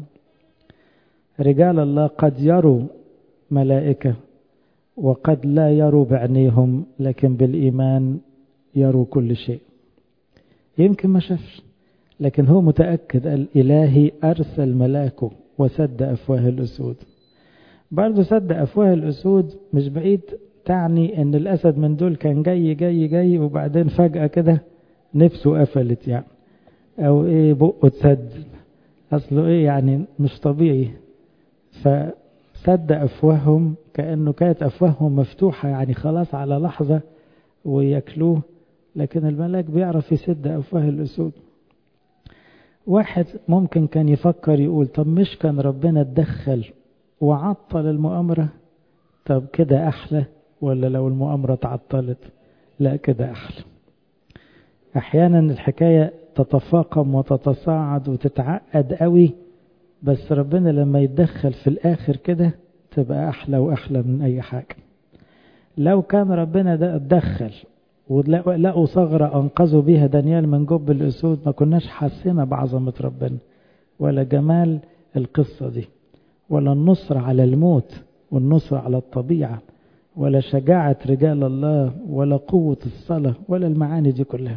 رجال الله قد يروا ملائكة وقد لا يروا بعينيهم لكن بالإيمان يروا كل شيء يمكن ما شافش لكن هو متأكد الإلهي أرسل ملاكه وسد أفواه الأسود برضه سد أفواه الأسود مش بعيد تعني أن الأسد من دول كان جاي جاي جاي وبعدين فجأة كده نفسه قفلت يعني أو إيه بقه اتسد أصله إيه يعني مش طبيعي فسد أفواههم كأنه كانت أفواههم مفتوحة يعني خلاص على لحظة وياكلوه لكن الملاك بيعرف يسد أفواه الأسود واحد ممكن كان يفكر يقول طب مش كان ربنا اتدخل وعطل المؤامرة طب كده أحلى ولا لو المؤامرة تعطلت لا كده أحلى أحيانا الحكاية تتفاقم وتتصاعد وتتعقد قوي بس ربنا لما يتدخل في الآخر كده تبقى أحلى وأحلى من أي حاجة لو كان ربنا ده اتدخل ولقوا ثغرة أنقذوا بيها دانيال من جب الأسود ما كناش حاسين بعظمة ربنا ولا جمال القصة دي ولا النصر على الموت والنصر على الطبيعة ولا شجاعة رجال الله ولا قوة الصلاة ولا المعاني دي كلها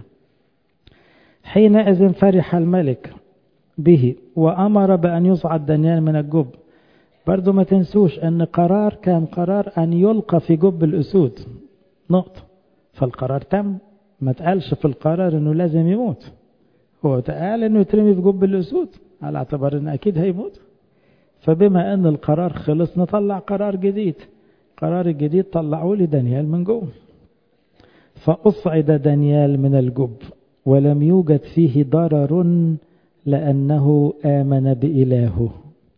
حينئذ فرح الملك به وأمر بأن يصعد دانيال من الجب برضو ما تنسوش أن قرار كان قرار أن يلقى في جب الأسود نقطة فالقرار تم ما تقالش في القرار أنه لازم يموت هو تقال أنه يترمي في جب الأسود على اعتبار أنه أكيد هيموت فبما أن القرار خلص نطلع قرار جديد قرار الجديد طلعوا لي دانيال من جوه فأصعد دانيال من الجب ولم يوجد فيه ضرر لأنه آمن بإلهه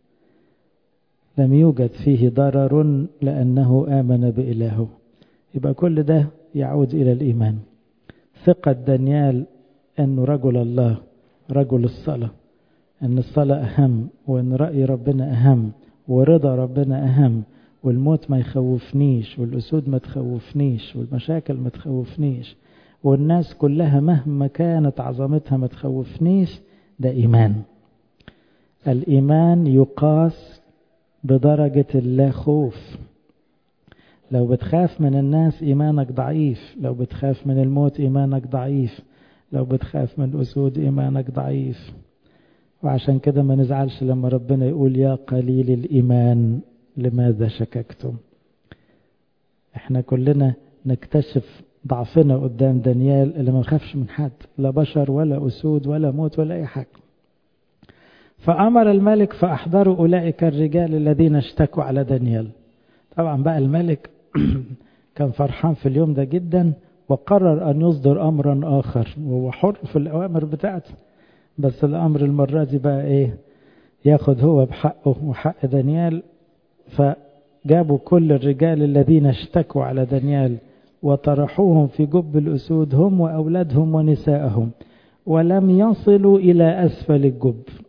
لم يوجد فيه ضرر لأنه آمن بإلهه يبقى كل ده يعود إلى الإيمان ثقة دانيال أنه رجل الله رجل الصلاة أن الصلاة أهم وأن رأي ربنا أهم ورضا ربنا أهم والموت ما يخوفنيش والأسود ما تخوفنيش والمشاكل ما تخوفنيش والناس كلها مهما كانت عظمتها ما تخوفنيش ده إيمان الإيمان يقاس بدرجة اللا خوف لو بتخاف من الناس إيمانك ضعيف لو بتخاف من الموت إيمانك ضعيف لو بتخاف من الأسود إيمانك ضعيف وعشان كده ما نزعلش لما ربنا يقول يا قليل الإيمان لماذا شككتم احنا كلنا نكتشف ضعفنا قدام دانيال اللي ما نخافش من حد لا بشر ولا أسود ولا موت ولا أي حاجة فأمر الملك فأحضروا أولئك الرجال الذين اشتكوا على دانيال طبعا بقى الملك كان فرحان في اليوم ده جدا وقرر أن يصدر أمرا آخر وهو حر في الأوامر بتاعته بس الأمر المرة دي بقى إيه ياخد هو بحقه وحق دانيال فجابوا كل الرجال الذين اشتكوا على دانيال وطرحوهم في جب الأسود هم وأولادهم ونساءهم ولم يصلوا إلى أسفل الجب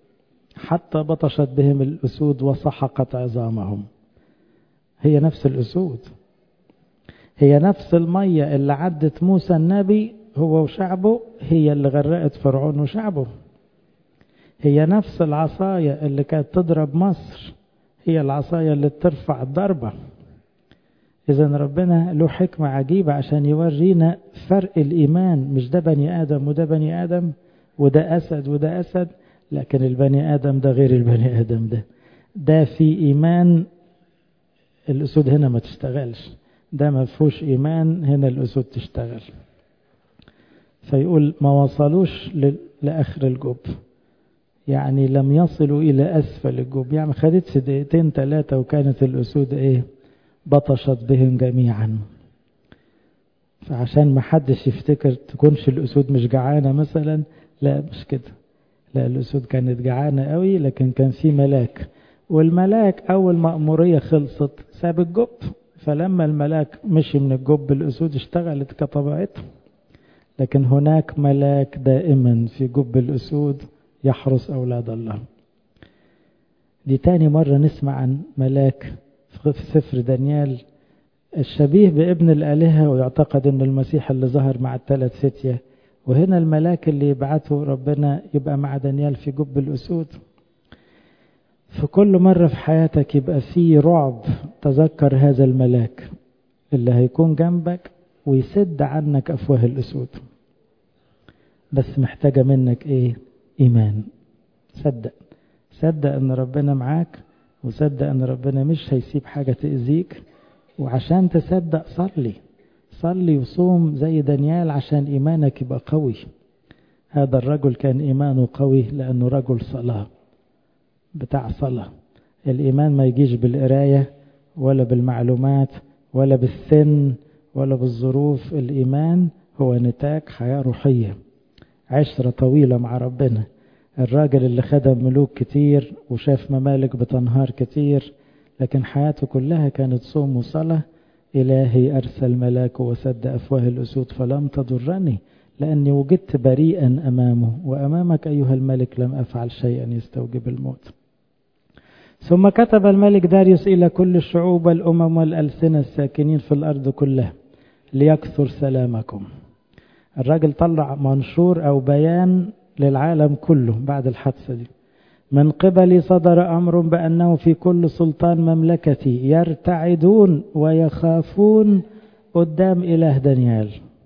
حتى بطشت بهم الأسود وسحقت عظامهم هي نفس الأسود هي نفس المية اللي عدت موسى النبي هو وشعبه هي اللي غرقت فرعون وشعبه هي نفس العصاية اللي كانت تضرب مصر هي العصاية اللي ترفع الضربة إذا ربنا له حكمة عجيبة عشان يورينا فرق الإيمان مش ده بني آدم وده بني آدم وده أسد وده أسد لكن البني آدم ده غير البني آدم ده ده في إيمان الأسود هنا ما تشتغلش ده ما فيهوش إيمان هنا الأسود تشتغل فيقول ما وصلوش لآخر الجب يعني لم يصلوا إلى أسفل الجب يعني خدتش دقيقتين ثلاثة وكانت الأسود إيه بطشت بهم جميعا فعشان ما حدش يفتكر تكونش الأسود مش جعانة مثلا لا مش كده لا الأسود كانت جعانة قوي لكن كان في ملاك والملاك أول مأمورية خلصت ساب الجب فلما الملاك مشي من الجب الأسود اشتغلت كطبيعتها لكن هناك ملاك دائما في جب الأسود يحرس أولاد الله دي تاني مرة نسمع عن ملاك في سفر دانيال الشبيه بابن الآلهة ويعتقد أن المسيح اللي ظهر مع الثلاث فتية وهنا الملاك اللي يبعثه ربنا يبقى مع دانيال في جب الأسود في كل مرة في حياتك يبقى في رعب تذكر هذا الملاك اللي هيكون جنبك ويسد عنك أفواه الأسود بس محتاجة منك إيه إيمان صدق صدق أن ربنا معاك وصدق أن ربنا مش هيسيب حاجة تأذيك وعشان تصدق صلي صلي وصوم زي دانيال عشان إيمانك يبقى قوي هذا الرجل كان إيمانه قوي لأنه رجل صلاة بتاع صلاة الإيمان ما يجيش بالقراية ولا بالمعلومات ولا بالسن ولا بالظروف الإيمان هو نتاج حياة روحية عشرة طويلة مع ربنا الراجل اللي خدم ملوك كتير وشاف ممالك بتنهار كتير لكن حياته كلها كانت صوم وصلاة إلهي أرسل ملاك وسد أفواه الأسود فلم تضرني لأني وجدت بريئا أمامه وأمامك أيها الملك لم أفعل شيئا يستوجب الموت ثم كتب الملك داريوس إلى كل الشعوب والأمم والألسنة الساكنين في الأرض كلها ليكثر سلامكم الراجل طلع منشور أو بيان للعالم كله بعد الحادثة دي من قبلي صدر أمر بأنه في كل سلطان مملكتي يرتعدون ويخافون قدام إله دانيال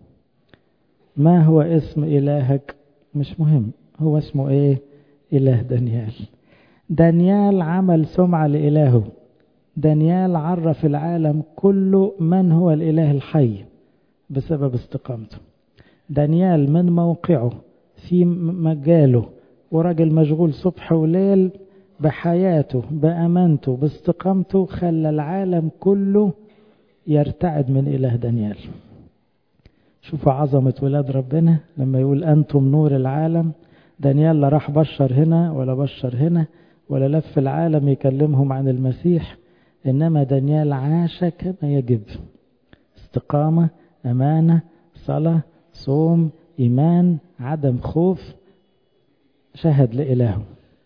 ما هو اسم إلهك مش مهم هو اسمه إيه إله دانيال دانيال عمل سمعة لإلهه دانيال عرف العالم كله من هو الإله الحي بسبب استقامته دانيال من موقعه في مجاله وراجل مشغول صبح وليل بحياته بأمانته باستقامته خلى العالم كله يرتعد من إله دانيال شوفوا عظمة ولاد ربنا لما يقول أنتم نور العالم دانيال لا راح بشر هنا ولا بشر هنا ولا لف العالم يكلمهم عن المسيح إنما دانيال عاش كما يجب استقامة أمانة صلاة صوم إيمان عدم خوف شهد لإلهه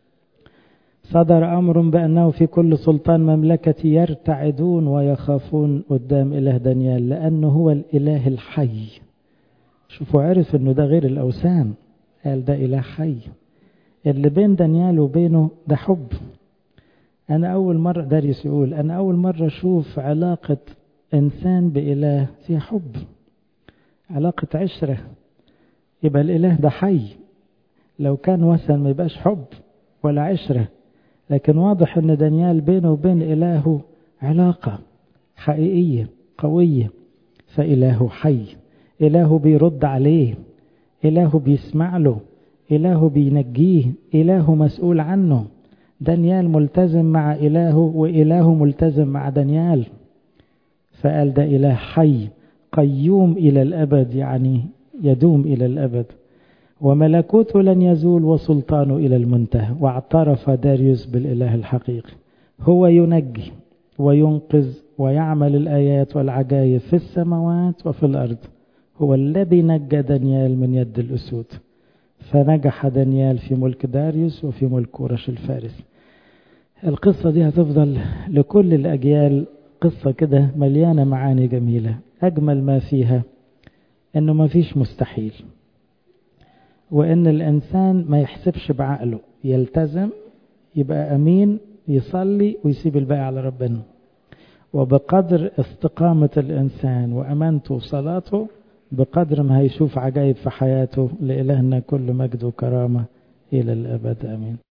صدر أمر بأنه في كل سلطان مملكة يرتعدون ويخافون قدام إله دانيال لأنه هو الإله الحي شوفوا عرف أنه ده غير الأوثان قال ده إله حي اللي بين دانيال وبينه ده حب أنا أول مرة داريس يقول أنا أول مرة أشوف علاقة إنسان بإله فيها حب علاقة عشرة يبقى الإله ده حي لو كان وثن ما يبقاش حب ولا عشرة لكن واضح أن دانيال بينه وبين إلهه علاقة حقيقية قوية فإله حي إله بيرد عليه إله بيسمع له إله بينجيه إله مسؤول عنه دانيال ملتزم مع إلهه وإله ملتزم مع دانيال فقال ده إله حي قيوم إلى الأبد يعني يدوم إلى الأبد وملكوته لن يزول وسلطانه إلى المنتهى واعترف داريوس بالإله الحقيقي هو ينجي وينقذ ويعمل الآيات والعجائب في السماوات وفي الأرض هو الذي نجى دانيال من يد الأسود فنجح دانيال في ملك داريوس وفي ملك كورش الفارس القصة دي هتفضل لكل الأجيال قصة كده مليانة معاني جميلة أجمل ما فيها أنه ما فيش مستحيل وأن الإنسان ما يحسبش بعقله يلتزم يبقى أمين يصلي ويسيب الباقي على ربنا وبقدر استقامة الإنسان وأمانته وصلاته بقدر ما هيشوف عجائب في حياته لإلهنا كل مجد وكرامة إلى الأبد آمين